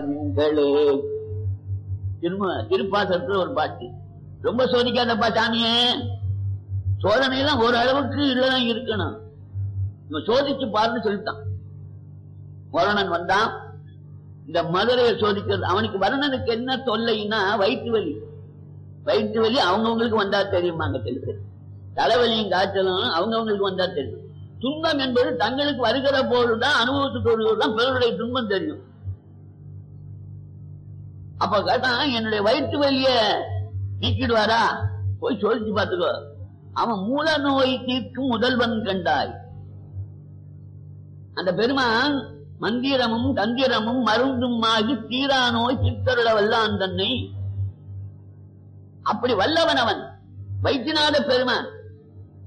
கண்களே திரும்ப திருப்பாசத்துல ஒரு பாட்டு ரொம்ப சோதிக்காதப்பா சாமியே சோதனை எல்லாம் ஓரளவுக்கு இல்லதான் இருக்கணும் இவன் சோதிச்சு பாருன்னு சொல்லிட்டான் வருணன் வந்தான் இந்த மதுரையை சோதிக்கிறது அவனுக்கு வருணனுக்கு என்ன தொல்லைன்னா வயிற்று வலி வயிற்று வலி அவங்கவுங்களுக்கு வந்தா தெரியுமாங்க தெரியுது தலைவலியும் காய்ச்சலும் அவங்கவுங்களுக்கு வந்தா தெரியும் துன்பம் என்பது தங்களுக்கு வருகிற போதுதான் அனுபவத்துக்கு தான் பிறருடைய துன்பம் தெரியும் அப்ப கேட்டான் என்னுடைய வயிற்று வலிய நீக்கிடுவாரா போய் சோதிச்சு பார்த்துக்கோ அவன் மூல நோய் தீர்க்கும் முதல்வன் கண்டாய் அந்த பெருமான் மந்திரமும் தந்திரமும் மருந்தும் ஆகி தீரா நோய் தீர்த்தருள வல்லான் தன்னை அப்படி வல்லவன் அவன் வைத்தியநாத பெருமான்